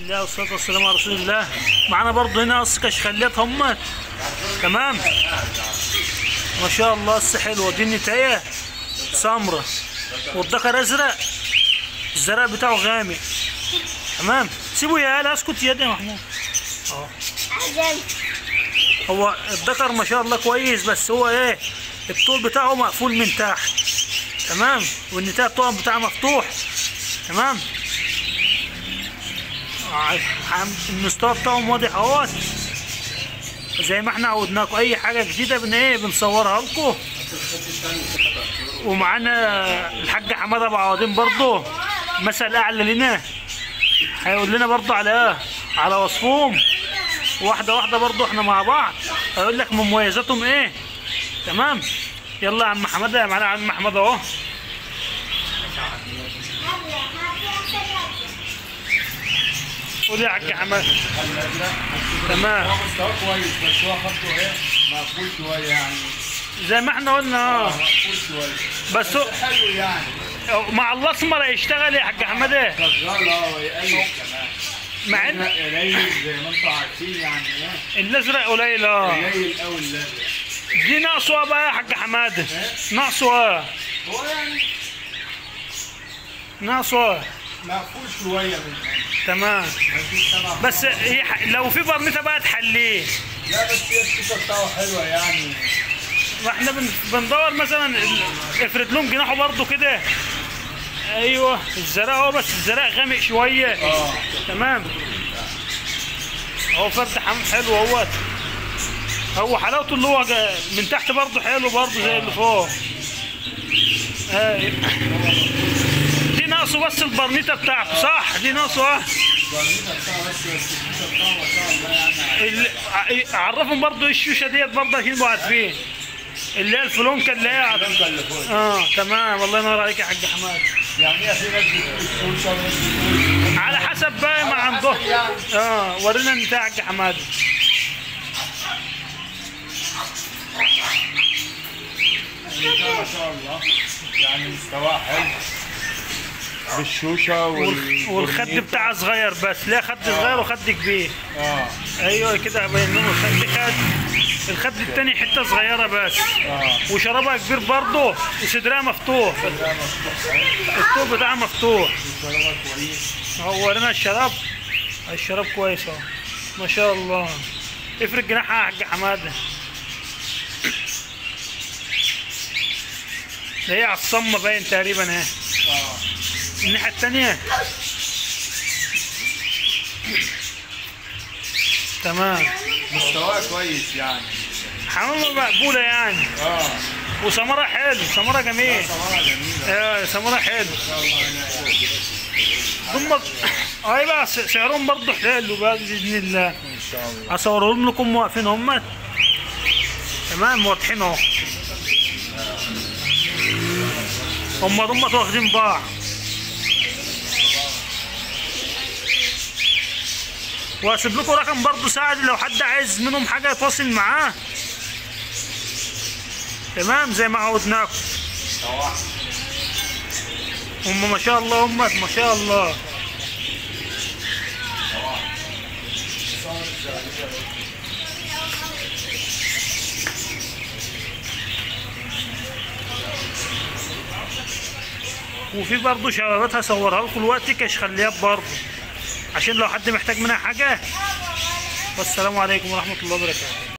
الله والصلاة والسلام على رسول الله معانا برضو هنا قص كشخليات هم تمام ما شاء الله قص حلوة دي النتاية سمرة والذكر ازرق الزرق بتاعه غامق تمام سيبه يا هلا اسكت يا يا محمود اه عجل هو الذكر ما شاء الله كويس بس هو ايه الطول بتاعه مقفول من تحت تمام والنتاية الطول بتاعه مفتوح تمام ع- عم- المستوى بتاعهم واضح اهوت زي ما احنا عودناكم اي حاجه جديده بن ايه بنصورها لكم ومعانا الحاج حماده ابو عوضين برضه مثل اعلى لنا هيقول لنا برضه على ايه على وصفهم واحده واحده برضه احنا مع بعض هيقول لك من مميزاتهم ايه تمام يلا يا عم حماده معانا عم حماده اهو قول يا حاج حماده تمام هو مستواه كويس بس هو خطه ايه مقفول شويه يعني زي ما احنا قلنا اه مقفول شويه بس هو- حلو يعني مع الاسمر هيشتغل يا حاج حماده شغال اه ويقلب كمان مع ان قليل زي ما انتم عارفين يعني ايه الازرق قليل اه قليل قوي اللازم دي ناقصه إيه بقى يا حاج حماده ناقصه إيه؟ هو يعني ناقصه إيه؟ مقفول شويه من تمام مفيش سبع بس هي ح- لو في برنيطه بقى تحليه لا بس هي الكيسه بتاعه حلوه يعني ما احنا بن- بندور مثلا ال- افرد لهم جناحه برضه كده ايوه الزرق اهو بس الزرق غامق شويه اه تمام هو فرد حمام حلو اهوت هو حلاوته اللي هو جا- من تحت برضه حلو برضه زي اللي فوق ايوه دي ناقصه بس البرنيطه بتاعته صح دي ناقصه اه البرنيطه بتاعه بس بس الكيسه بتاعه ما شاء الله يعني ال- ع- عرفهم برضه الشوشه ديت برضه عشان يبقوا عارفين اللي هي الفلونكه اللي هي عط- الفلونكة اللي فوق اه تمام الله ينور عليك يا حاج حماد يعني هي في ناس بتقول الشوشه وناس بتقول على حسب بقى ما عندهم اه ورينا انت يا حاج حماد يعني ده ما شاء الله يعني مستواه حلو بالشوشه وال- والخد والبرنيطة. بتاعها صغير بس لا خد صغير وخد كبير اه ايوه كده باين لهم الخد خد الخد التاني حته صغيره بس اه وشرابها كبير برضه وصدرها مفتوح ده مفتوح حلو الطوب بتاعها مفتوح وشربها كويس هو ورينا الشراب الشراب كويس اهو ما شاء الله افرد جناحها يا حاج حماده ده هي على الصمة باين تقريبا اهي اه الناحية التانية تمام مستواه كويس يعني حمامة مقبولة يعني اه وسمرة حلو سمرة جميل صراحه جميله اه سمرة حلو ما شاء الله يعني ثم اه بقى س- سعرهم برضه حلو بقى باذن الله ان شاء الله هصورهم لكم واقفين هم تمام واضحين اهو هم هم واخدين بعض وهسيب لكم رقم برضه سعد لو حد عايز منهم حاجه يتواصل معاه تمام زي ما عودناكم هم ما شاء الله هم ما شاء الله وفي برضه شبابات هصورها لكم دلوقتي كشخليات برضه عشان لو حد محتاج منها حاجه والسلام عليكم ورحمه الله وبركاته